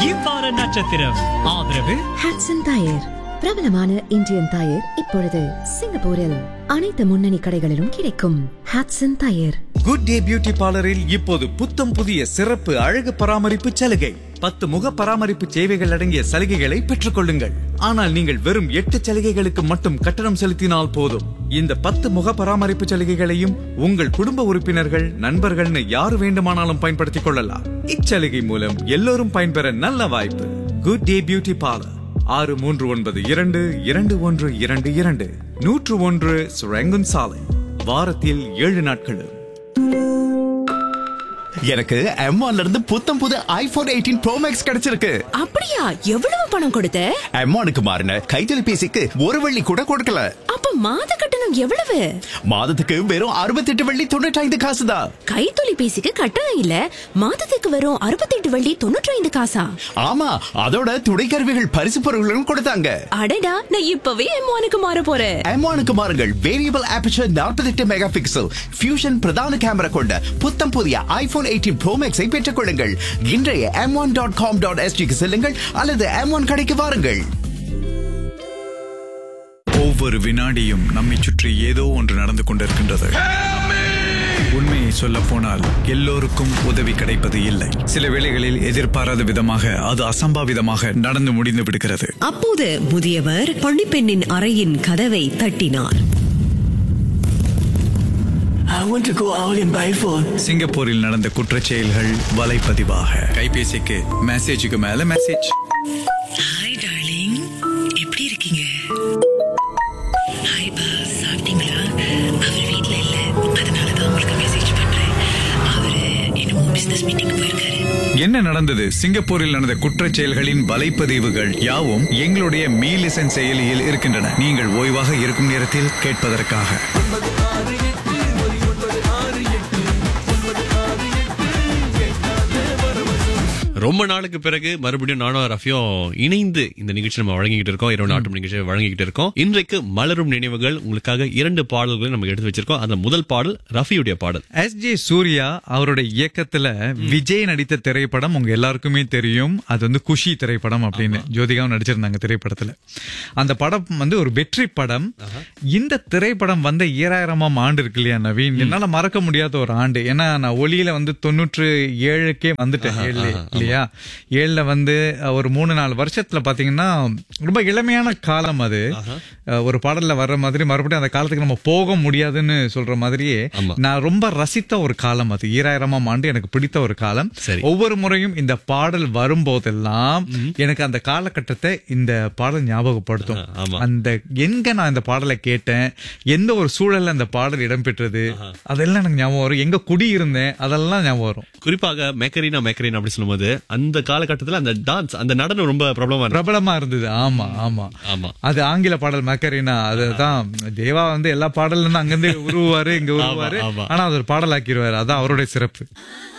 இவ்வார நட்சத்திரம் ஆதரவு Hotson tyre பிரபலமான இந்தியன் டயர் இப்பொழுது சிங்கப்பூரில் அனைத்து முன்னணி கடைகளிலும் கிடைக்கும் Hotson tyre good day beauty பார்லரில் இப்போது புத்தம் புதிய சிறப்பு அழகு பராமரிப்பு சலுகை பத்து முக பராமரிப்பு சேவைகள் அடங்கிய சலுகைகளை பெற்றுக் கொள்ளுங்கள் ஆனால் நீங்கள் வெறும் எட்டு சலுகைகளுக்கு மட்டும் கட்டணம் செலுத்தினால் போதும் இந்த பத்து முக பராமரிப்பு சலுகைகளையும் உங்கள் குடும்ப உறுப்பினர்கள் நண்பர்கள்னு யார் வேண்டுமானாலும் பயன்படுத்திக் கொள்ளலாம் இச்சலுகை மூலம் எல்லோரும் பயன்பெற நல்ல வாய்ப்பு குட் டே பியூட்டி பார்லர் ஆறு மூன்று ஒன்பது இரண்டு இரண்டு ஒன்று இரண்டு இரண்டு நூற்று ஒன்று சுரங்குன் சாலை வாரத்தில் ஏழு நாட்களும் எனக்கு M1 ல இருந்து புத்தம் புது ஐபோன் எயிட்டீன் ப்ரோ மேக்ஸ் கிடைச்சிருக்கு அப்படியா எவ்வளவு பணம் கொடுத்த M1க்கு மாறின கைத்தொலைபேசிக்கு ஒரு வெள்ளி கூட கொடுக்கல அப்ப மாத கட்டணம் எவ்வளவு மாதத்துக்கு வெறும் அறுபத்தெட்டு வெள்ளி தொண்ணூற்றி காசு தான் கைத்தொலைபேசிக்கு கட்டணம் இல்ல மாதத்துக்கு வரும் அறுபத்தெட்டு வள்ளி தொண்ணூற்றி ஐந்து காசா ஆமா அதோட துணைக்கருவிகள் பரிசு பொருட்களும் கொடுத்தாங்க அடடா நான் இப்பவே எம்மானுக்கு மாற போறேன் M1க்கு மாறுங்கள் variable aperture 48 mega pixel fusion பிரதான கேமரா கொண்ட புத்தம் புதிய ஐபோன் எயிட்டீன் ப்ரோ மேக்ஸை பெற்றுக் கொள்ளுங்கள் இன்றைய M one dot com dot எஸ்டிக்கு செல்லுங்கள் அல்லது எம் ஒன் கடைக்கு வாருங்கள் ஒவ்வொரு வினாடியும் நம்மை சுற்றி ஏதோ ஒன்று நடந்து கொண்டிருக்கின்றது உண்மையை சொல்ல போனால் எல்லோருக்கும் உதவி கிடைப்பது இல்லை சில வேளைகளில் எதிர்பாராத விதமாக அது அசம்பாவிதமாக நடந்து முடிந்து விடுகிறது அப்போது முதியவர் பணிப்பெண்ணின் அறையின் கதவை தட்டினார் I want to go out and buy phone. சிங்கப்பூரில் நடந்த குற்றச் செயல்கள் வலைப்பதிவாக கைபேசிக்கு மெசேஜுக்கு மேல மெசேஜ் ஹாய் டார்லிங் எப்படி இருக்கீங்க ஹாய் பா சாப்பிட்டீங்களா அவர் வீட்ல இல்ல அதனால தான் உங்களுக்கு மெசேஜ் பண்றேன் அவரு என்னமோ பிசினஸ் மீட்டிங் போயிருக்காரு என்ன நடந்தது சிங்கப்பூரில் நடந்த குற்றச் செயல்களின் வலைப்பதிவுகள் யாவும் எங்களுடைய மீலிசன் செயலியில் இருக்கின்றன நீங்கள் ஓய்வாக இருக்கும் நேரத்தில் கேட்பதற்காக ரொம்ப நாளுக்கு பிறகு மறுபடியும் நானும் ரஃபியும் இணைந்து இந்த நிகழ்ச்சி நம்ம வழங்கிக்கிட்டு இருக்கோம் இரவு நாட்டம் நிகழ்ச்சியை வழங்கிக்கிட்டு இருக்கோம் இன்றைக்கு மலரும் நினைவுகள் உங்களுக்காக இரண்டு பாடல்களை நம்ம எடுத்து வச்சிருக்கோம் அந்த முதல் பாடல் ரஃபியுடைய பாடல் எஸ் ஜே சூர்யா அவருடைய இயக்கத்துல விஜய் நடித்த திரைப்படம் உங்க எல்லாருக்குமே தெரியும் அது வந்து குஷி திரைப்படம் அப்படின்னு ஜோதிகாவும் நடிச்சிருந்தாங்க திரைப்படத்துல அந்த படம் வந்து ஒரு வெற்றி படம் இந்த திரைப்படம் வந்த ஈராயிரமாம் ஆண்டு இருக்கு இல்லையா நவீன் என்னால மறக்க முடியாத ஒரு ஆண்டு ஏன்னா நான் ஒளியில வந்து தொண்ணூற்று ஏழுக்கே வந்துட்டேன் ஏழு இல்லையா ஏழுல வந்து அஹ், ஒரு மூணு நாலு வருஷத்துல பாத்தீங்கன்னா ரொம்ப இளமையான காலம் அது அஹ், ஒரு பாடல்ல வர்ற மாதிரி மறுபடியும் அந்த காலத்துக்கு நம்ம போக முடியாதுன்னு சொல்ற மாதிரியே ஆமா. நான் ரொம்ப ரசித்த ஒரு காலம் அது ஈராயிரமாம் ஆண்டு எனக்கு பிடித்த ஒரு காலம் சரி. ஒவ்வொரு முறையும் இந்த பாடல் வரும்போதெல்லாம் எனக்கு அந்த காலகட்டத்தை இந்த பாடல் ஞாபகப்படுத்தும் ஆமா. அந்த எங்க நான் இந்த பாடலை கேட்டேன் எந்த ஒரு சூழல்ல அந்த பாடல் இடம்பெற்றது அதெல்லாம் எனக்கு ஞாபகம் வரும் எங்க குடி இருந்தேன் அதெல்லாம் ஞாபகம் வரும் குறிப்பாக மேக்கரினா மேக்கரின் அப்படி சொல்லும்போது அந்த காலகட்டத்துல அந்த டான்ஸ் அந்த நடனம் ரொம்ப பிரபலமா இருந்தது பிரபலமா இருந்தது ஆமா ஆமா ஆமா அது ஆங்கில பாடல் மக்கரினா அதுதான் தேவா வந்து எல்லா பாடல்ல இருந்து அங்கிருந்து உருவாரு இங்க உருவாரு ஆமா. ஆனா அது ஒரு பாடல் ஆக்கிடுவாரு அதான் அவருடைய சிறப்பு